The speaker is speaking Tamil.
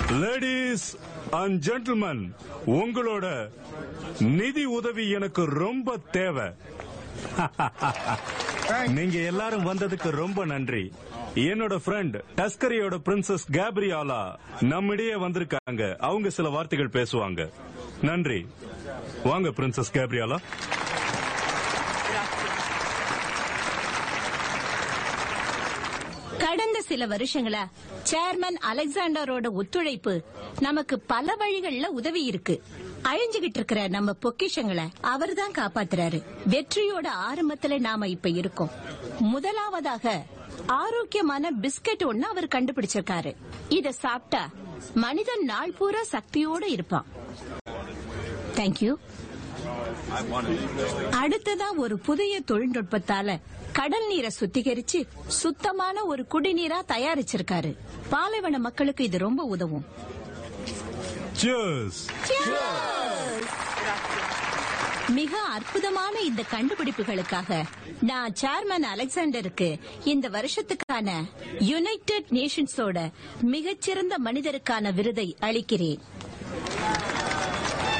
லேடிஸ் அண்ட் ஜென்டில்மேன் உங்களோட நிதி உதவி எனக்கு ரொம்ப தேவை நீங்க எல்லாரும் வந்ததுக்கு ரொம்ப நன்றி என்னோட ஃப்ரெண்ட் டஸ்கரியோட பிரின்சஸ் கேப்ரியாலா நம்மிடையே வந்திருக்காங்க அவங்க சில வார்த்தைகள் பேசுவாங்க நன்றி வாங்க பிரின்சஸ் கேப்ரியாலா கடந்த சில வருஷங்களா சேர்மன் அலெக்சாண்டரோட ஒத்துழைப்பு நமக்கு பல வழிகள்ல உதவி இருக்கு அழிஞ்சுகிட்டு இருக்கிற நம்ம பொக்கிஷங்களை அவர்தான் காப்பாத்துறாரு வெற்றியோட ஆரம்பத்துல நாம இப்ப இருக்கோம் முதலாவதாக ஆரோக்கியமான பிஸ்கட் ஒண்ணு அவர் கண்டுபிடிச்சிருக்காரு இத சாப்பிட்டா மனிதன் நாள் பூரா சக்தியோட இருப்பான் தேங்க்யூ அடுத்ததா ஒரு புதிய தொழில்நுட்பத்தால கடல் நீரை சுத்திகரிச்சு சுத்தமான ஒரு குடிநீரா தயாரிச்சிருக்காரு பாலைவன மக்களுக்கு இது ரொம்ப உதவும் Cheers. மிக அற்புதமான இந்த கண்டுபிடிப்புகளுக்காக நான் சேர்மன் அலெக்சாண்டருக்கு இந்த வருஷத்துக்கான யுனைடெட் நேஷன்ஸோட மிகச்சிறந்த மனிதருக்கான விருதை அளிக்கிறேன்